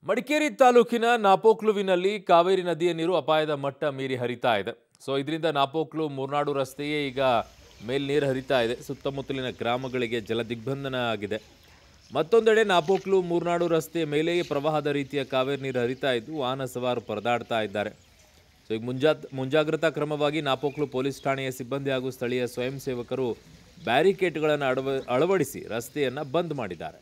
ಮಡಿಕೇರಿ ತಾಲೂಕಿನ ನಾಪೋಕ್ಲುವಿನಲ್ಲಿ ಕಾವೇರಿ ನದಿಯ ನೀರು ಅಪಾಯದ ಮಟ್ಟ ಮೀರಿ ಹರಿತಾ ಇದೆ ಸೊ ಇದರಿಂದ ನಾಪೋಕ್ಲು ಮೂರ್ನಾಡು ರಸ್ತೆಯೇ ಈಗ ಮೇಲ್ ನೀರು ಹರಿತಾ ಇದೆ ಸುತ್ತಮುತ್ತಲಿನ ಗ್ರಾಮಗಳಿಗೆ ಜಲ ದಿಗ್ಬಂಧನ ಆಗಿದೆ ಮತ್ತೊಂದೆಡೆ ನಾಪೋಕ್ಲು ಮೂರ್ನಾಡು ರಸ್ತೆಯ ಮೇಲೆಯೇ ಪ್ರವಾಹದ ರೀತಿಯ ಕಾವೇರಿ ನೀರು ಹರಿತಾ ಇದ್ದು ವಾಹನ ಸವಾರು ಪರದಾಡ್ತಾ ಇದ್ದಾರೆ ಸೊ ಈಗ ಮುಂಜಾ ಮುಂಜಾಗ್ರತಾ ಕ್ರಮವಾಗಿ ನಾಪೋಕ್ಲು ಪೊಲೀಸ್ ಠಾಣೆಯ ಸಿಬ್ಬಂದಿ ಹಾಗೂ ಸ್ಥಳೀಯ ಸ್ವಯಂ ಸೇವಕರು ಬ್ಯಾರಿಕೇಡ್ಗಳನ್ನು ಅಳವ ಅಳವಡಿಸಿ ರಸ್ತೆಯನ್ನು ಬಂದ್ ಮಾಡಿದ್ದಾರೆ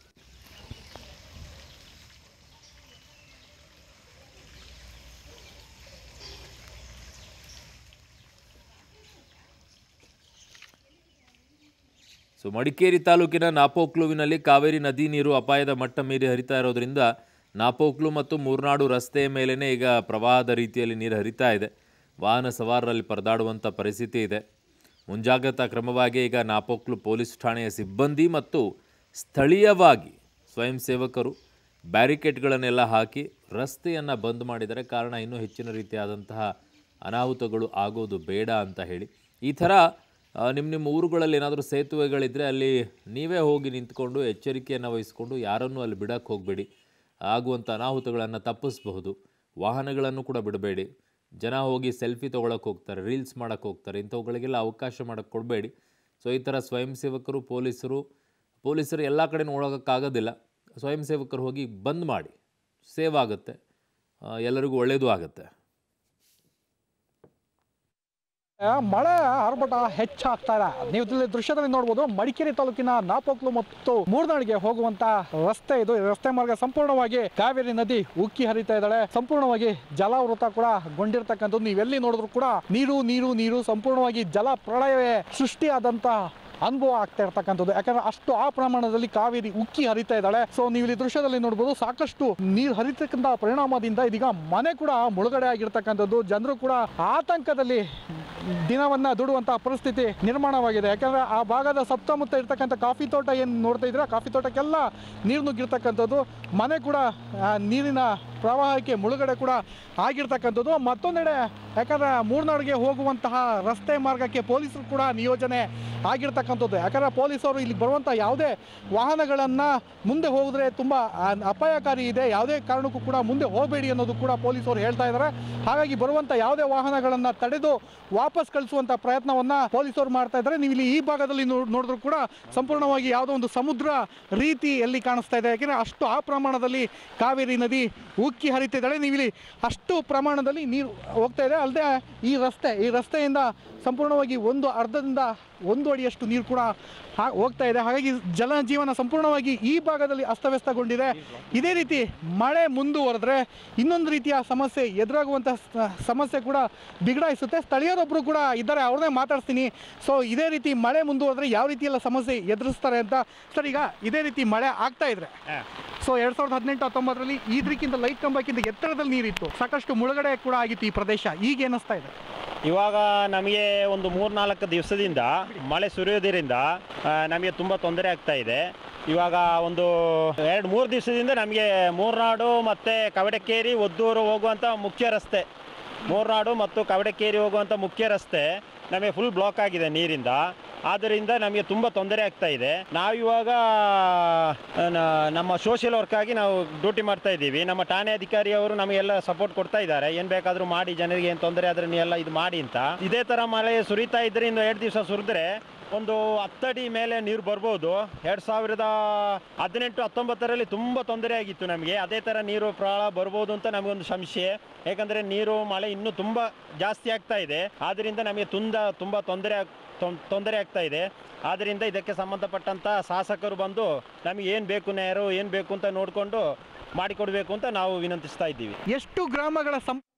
ಸೊ ಮಡಿಕೇರಿ ತಾಲೂಕಿನ ನಾಪೋಕ್ಲುವಿನಲ್ಲಿ ಕಾವೇರಿ ನದಿ ನೀರು ಅಪಾಯದ ಮಟ್ಟ ಮೀರಿ ಹರಿತಾ ಇರೋದ್ರಿಂದ ನಾಪೋಕ್ಲು ಮತ್ತು ಮೂರ್ನಾಡು ರಸ್ತೆಯ ಮೇಲೇ ಈಗ ಪ್ರವಾಹದ ರೀತಿಯಲ್ಲಿ ನೀರು ಹರಿತಾ ಇದೆ ವಾಹನ ಸವಾರರಲ್ಲಿ ಪರದಾಡುವಂಥ ಪರಿಸ್ಥಿತಿ ಇದೆ ಮುಂಜಾಗ್ರತಾ ಕ್ರಮವಾಗಿ ಈಗ ನಾಪೋಕ್ಲು ಪೊಲೀಸ್ ಠಾಣೆಯ ಸಿಬ್ಬಂದಿ ಮತ್ತು ಸ್ಥಳೀಯವಾಗಿ ಸ್ವಯಂ ಸೇವಕರು ಬ್ಯಾರಿಕೇಡ್ಗಳನ್ನೆಲ್ಲ ಹಾಕಿ ರಸ್ತೆಯನ್ನು ಬಂದ್ ಮಾಡಿದರೆ ಕಾರಣ ಇನ್ನೂ ಹೆಚ್ಚಿನ ರೀತಿಯಾದಂತಹ ಅನಾಹುತಗಳು ಆಗೋದು ಬೇಡ ಅಂತ ಹೇಳಿ ಈ ಥರ ಆ, ನಿಮ್ಮ ನಿಮ್ಮ ಊರುಗಳಲ್ಲಿ ಏನಾದರೂ ಸೇತುವೆಗಳಿದ್ದರೆ ಅಲ್ಲಿ ನೀವೇ ಹೋಗಿ ನಿಂತ್ಕೊಂಡು ಎಚ್ಚರಿಕೆಯನ್ನು ವಹಿಸ್ಕೊಂಡು ಯಾರನ್ನೂ ಅಲ್ಲಿ ಬಿಡಕ್ಕೆ ಹೋಗಬೇಡಿ ಆಗುವಂಥ ಅನಾಹುತಗಳನ್ನು ತಪ್ಪಿಸಬಹುದು ವಾಹನಗಳನ್ನು ಕೂಡ ಬಿಡಬೇಡಿ ಜನ ಹೋಗಿ ಸೆಲ್ಫಿ ತೊಗೊಳಕ್ಕೆ ಹೋಗ್ತಾರೆ ರೀಲ್ಸ್ ಮಾಡೋಕ್ಕೆ ಹೋಗ್ತಾರೆ ಇಂಥವುಗಳಿಗೆಲ್ಲ ಅವಕಾಶ ಮಾಡೋಕ್ಕೆ ಕೊಡಬೇಡಿ ಸೊ ಈ ಥರ ಸ್ವಯಂ ಸೇವಕರು ಪೊಲೀಸರು ಪೊಲೀಸರು ಎಲ್ಲ ಕಡೆ ನೋಡೋಕ್ಕಾಗೋದಿಲ್ಲ ಸ್ವಯಂ ಸೇವಕರು ಹೋಗಿ ಬಂದ್ ಮಾಡಿ ಸೇವ್ ಆಗುತ್ತೆ ಆ, ಎಲ್ಲರಿಗೂ ಒಳ್ಳೆಯದು ಆಗುತ್ತೆ ಮಳೆ ಆರ್ಭಟ ಹೆಚ್ಚಾಗ್ತಾ ಇದೆ ನೀವು ಇಲ್ಲಿ ದೃಶ್ಯದಲ್ಲಿ ನೋಡ್ಬೋದು ಮಡಿಕೇರಿ ತಾಲೂಕಿನ ನಾಪೋಕ್ಲು ಮತ್ತು ಮೂರ್ನಾಡಿಗೆ ಹೋಗುವಂತ ರಸ್ತೆ ಇದು ಈ ರಸ್ತೆ ಮಾರ್ಗ ಸಂಪೂರ್ಣವಾಗಿ ಕಾವೇರಿ ನದಿ ಉಕ್ಕಿ ಹರಿತಾ ಇದ್ದಾಳೆ ಸಂಪೂರ್ಣವಾಗಿ ಜಲಾವೃತ ಕೂಡ ಗೊಂಡಿರ್ತಕ್ಕಂಥದ್ದು ನೀವೆಲ್ಲಿ ನೋಡಿದ್ರು ಕೂಡ ನೀರು ನೀರು ನೀರು ಸಂಪೂರ್ಣವಾಗಿ ಜಲ ಪ್ರಳಯವೇ ಸೃಷ್ಟಿಯಾದಂತ ಅನುಭವ ಆಗ್ತಾ ಇರ್ತಕ್ಕಂಥದ್ದು ಯಾಕಂದ್ರೆ ಅಷ್ಟು ಆ ಪ್ರಮಾಣದಲ್ಲಿ ಕಾವೇರಿ ಉಕ್ಕಿ ಹರಿತಾ ಇದ್ದಾಳೆ ಸೊ ನೀವು ಇಲ್ಲಿ ದೃಶ್ಯದಲ್ಲಿ ನೋಡ್ಬೋದು ಸಾಕಷ್ಟು ನೀರು ಹರಿತಕ್ಕಂಥ ಪರಿಣಾಮದಿಂದ ಇದೀಗ ಮನೆ ಕೂಡ ಮುಳುಗಡೆ ಆಗಿರ್ತಕ್ಕಂಥದ್ದು ಜನರು ಕೂಡ ಆತಂಕದಲ್ಲಿ ದಿನವನ್ನ ದುಡುವಂತ ಪರಿಸ್ಥಿತಿ ನಿರ್ಮಾಣವಾಗಿದೆ ಯಾಕಂದ್ರೆ ಆ ಭಾಗದ ಸುತ್ತಮುತ್ತ ಇರ್ತಕ್ಕಂಥ ಕಾಫಿ ತೋಟ ಏನು ನೋಡ್ತಾ ಇದ್ರೆ ಕಾಫಿ ತೋಟಕ್ಕೆಲ್ಲ ನೀರು ನುಗ್ಗಿರ್ತಕ್ಕಂಥದ್ದು ಮನೆ ಕೂಡ ಆ, ನೀರಿನ ಪ್ರವಾಹಕ್ಕೆ ಮುಳುಗಡೆ ಕೂಡ ಆಗಿರ್ತಕ್ಕಂಥದ್ದು ಮತ್ತೊಂದೆಡೆ ಯಾಕಂದ್ರೆ ಮೂರ್ನಾಡಿಗೆ ಹೋಗುವಂತಹ ರಸ್ತೆ ಮಾರ್ಗಕ್ಕೆ ಪೊಲೀಸರು ಕೂಡ ನಿಯೋಜನೆ ಆಗಿರ್ತಕ್ಕಂಥದ್ದು ಯಾಕಂದ್ರೆ ಪೊಲೀಸರು ಇಲ್ಲಿ ಬರುವಂಥ ಯಾವುದೇ ವಾಹನಗಳನ್ನು ಮುಂದೆ ಹೋಗಿದ್ರೆ ತುಂಬ ಅಪಾಯಕಾರಿ ಇದೆ ಯಾವುದೇ ಕಾರಣಕ್ಕೂ ಕೂಡ ಮುಂದೆ ಹೋಗಬೇಡಿ ಅನ್ನೋದು ಕೂಡ ಪೊಲೀಸರು ಹೇಳ್ತಾ ಇದ್ದಾರೆ ಹಾಗಾಗಿ ಬರುವಂಥ ಯಾವುದೇ ವಾಹನಗಳನ್ನು ತಡೆದು ವಾಪಸ್ ಕಳಿಸುವಂಥ ಪ್ರಯತ್ನವನ್ನು ಪೊಲೀಸರು ಮಾಡ್ತಾ ಇದ್ದಾರೆ ನೀವು ಇಲ್ಲಿ ಈ ಭಾಗದಲ್ಲಿ ನೋ- ನೋಡಿದ್ರು ಕೂಡ ಸಂಪೂರ್ಣವಾಗಿ ಯಾವುದೋ ಒಂದು ಸಮುದ್ರ ರೀತಿ ಎಲ್ಲಿ ಕಾಣಿಸ್ತಾ ಇದೆ ಯಾಕೆಂದರೆ ಅಷ್ಟು ಆ ಪ್ರಮಾಣದಲ್ಲಿ ಕಾವೇರಿ ನದಿ ಉಕ್ಕಿ ಹರಿತಿದ್ದಾಳೆ ನೀವು ಇಲ್ಲಿ ಅಷ್ಟು ಪ್ರಮಾಣದಲ್ಲಿ ನೀರು ಹೋಗ್ತಾ ಇದೆ ಅಲ್ಲದೆ ಈ ರಸ್ತೆ ಈ ರಸ್ತೆಯಿಂದ ಸಂಪೂರ್ಣವಾಗಿ ಒಂದು ಅರ್ಧದಿಂದ ಒಂದು ಅಡಿಯಷ್ಟು ನೀರು ಕೂಡ ಹಾ ಹೋಗ್ತಾ ಇದೆ ಹಾಗಾಗಿ ಜನಜೀವನ ಸಂಪೂರ್ಣವಾಗಿ ಈ ಭಾಗದಲ್ಲಿ ಅಸ್ತವ್ಯಸ್ತಗೊಂಡಿದೆ ಇದೇ ರೀತಿ ಮಳೆ ಮುಂದುವರೆದ್ರೆ ಇನ್ನೊಂದು ರೀತಿಯ ಸಮಸ್ಯೆ ಎದುರಾಗುವಂಥ ಸ- ಸಮಸ್ಯೆ ಕೂಡ ಬಿಗಡಾಯಿಸುತ್ತೆ ಸ್ಥಳೀಯರೊಬ್ಬರು ಕೂಡ ಇದ್ದಾರೆ ಅವ್ರನ್ನೇ ಮಾತಾಡ್ತೀನಿ ಸೊ ಇದೇ ರೀತಿ ಮಳೆ ಮುಂದುವರೆದ್ರೆ ಯಾವ ರೀತಿಯೆಲ್ಲ ಸಮಸ್ಯೆ ಎದುರಿಸ್ತಾರೆ ಅಂತ ಸರ್ ಈಗ ಇದೇ ರೀತಿ ಮಳೆ ಆಗ್ತಾ ಇದ್ರೆ ಸೊ ಎರಡ್ ಸಾವಿರದ ಹದಿನೆಂಟು ಹತ್ತೊಂಬತ್ತರಲ್ಲಿ ಇದಕ್ಕಿಂತ ಲೈಟ್ ಕಂಬಕ್ಕಿಂತ ಎತ್ತರದಲ್ಲಿ ನೀರಿತ್ತು ಸಾಕಷ್ಟು ಮುಳುಗಡೆ ಕೂಡ ಆಗಿತ್ತು ಈ ಪ್ರದೇಶ ಈಗ ಏನಿಸ್ತಾ ಇದೆ ಇವಾಗ ನಮಗೆ ಒಂದು ಮೂರ್ನಾಲ್ಕು ದಿವಸದಿಂದ ಮಳೆ ಸುರಿಯೋದ್ರಿಂದ ಆ, ನಮಗೆ ತುಂಬ ತೊಂದರೆ ಆಗ್ತಾ ಇದೆ ಇವಾಗ ಒಂದು ಎರಡು ಮೂರು ದಿವಸದಿಂದ ನಮಗೆ ಮೂರ್ನಾಡು ಮತ್ತು ಕವಡಕೇರಿ ಒದ್ದೂರು ಹೋಗುವಂಥ ಮುಖ್ಯ ರಸ್ತೆ ಮೂರ್ನಾಡು ಮತ್ತು ಕವಡಕೇರಿ ಹೋಗುವಂಥ ಮುಖ್ಯ ರಸ್ತೆ ನಮಗೆ ಫುಲ್ ಬ್ಲಾಕ್ ಆಗಿದೆ ನೀರಿಂದ ಆದ್ದರಿಂದ ನಮಗೆ ತುಂಬ ತೊಂದರೆ ಆಗ್ತಾ ಇದೆ ನಾವಿವಾಗ ಆ, ನ- ನಮ್ಮ ಸೋಷಿಯಲ್ ವರ್ಕ್ ಆಗಿ ನಾವು ಡ್ಯೂಟಿ ಮಾಡ್ತಾ ಇದ್ದೀವಿ ನಮ್ಮ ಠಾಣೆ ಅಧಿಕಾರಿ ಅವರು ನಮಗೆಲ್ಲ ಸಪೋರ್ಟ್ ಕೊಡ್ತಾ ಇದ್ದಾರೆ ಏನು ಬೇಕಾದರೂ ಮಾಡಿ ಜನರಿಗೆ ಏನು ತೊಂದರೆ ಆದ್ರೆ ನೀವೆಲ್ಲ ಇದು ಮಾಡಿ ಅಂತ ಇದೇ ಥರ ಮಳೆ ಸುರಿತಾ ಇದ್ರೆ ಇನ್ನು ಎರಡು ದಿವಸ ಸುರಿದ್ರೆ ಒಂದು ಹತ್ತಡಿ ಮೇಲೆ ನೀರು ಬರ್ಬೋದು ಎರಡು ಸಾವಿರದ ಹದಿನೆಂಟು ಹತ್ತೊಂಬತ್ತರಲ್ಲಿ ತುಂಬ ತೊಂದರೆ ಆಗಿತ್ತು ನಮಗೆ ಅದೇ ಥರ ನೀರು ಪ್ರವಾಹ ಬರ್ಬೋದು ಅಂತ ನಮಗೊಂದು ಸಂಶಯ ಯಾಕಂದರೆ ನೀರು ಮಳೆ ಇನ್ನೂ ತುಂಬ ಜಾಸ್ತಿ ಆಗ್ತಾ ಇದೆ ಆದ್ದರಿಂದ ನಮಗೆ ತುಂಬ ತುಂಬ ತೊಂದರೆ ಆಗ್ ತೊಂ- ತೊಂದರೆ ಆಗ್ತಾ ಇದೆ ಆದ್ದರಿಂದ ಇದಕ್ಕೆ ಸಂಬಂಧಪಟ್ಟಂಥ ಶಾಸಕರು ಬಂದು ನಮಗೆ ಏನು ಬೇಕು ನೇರು ಏನು ಬೇಕು ಅಂತ ನೋಡಿಕೊಂಡು ಮಾಡಿಕೊಡ್ಬೇಕು ಅಂತ ನಾವು ವಿನಂತಿಸ್ತಾ ಇದ್ದೀವಿ ಎಷ್ಟು ಗ್ರಾಮಗಳ ಸಂ